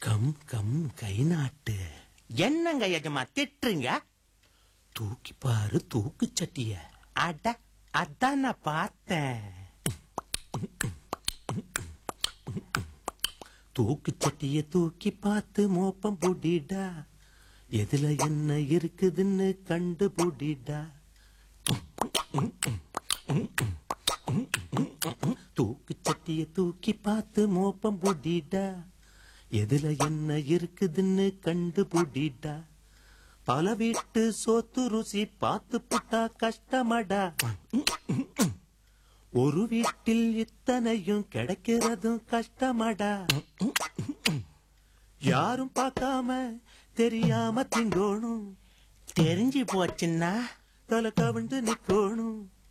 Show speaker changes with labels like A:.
A: come come கை நாட்டு
B: என்னங்க எஜமா திட்டுறீங்க
A: தூக்கி பாரு தூக்கு சட்டிய
B: அட அதான் நான் பார்த்தேன்
A: தூக்கு சட்டிய தூக்கி பார்த்து மோப்பம் புடிடா எதுல என்ன இருக்குதுன்னு கண்டு புடிடா தூக்கு சட்டிய தூக்கி பார்த்து மோப்பம் புடிடா எதுல என்ன இருக்குதுன்னு கண்டு புடிடா பல வீட்டு சோத்து ருசி பார்த்து புட்டா கஷ்டமடா ஒரு வீட்டில் இத்தனையும் கிடைக்கிறதும் கஷ்டமடா யாரும் பார்க்காம தெரியாம திங்கோணும்
B: தெரிஞ்சு போச்சுன்னா
A: தலை கவிழ்ந்து நிக்கோணும்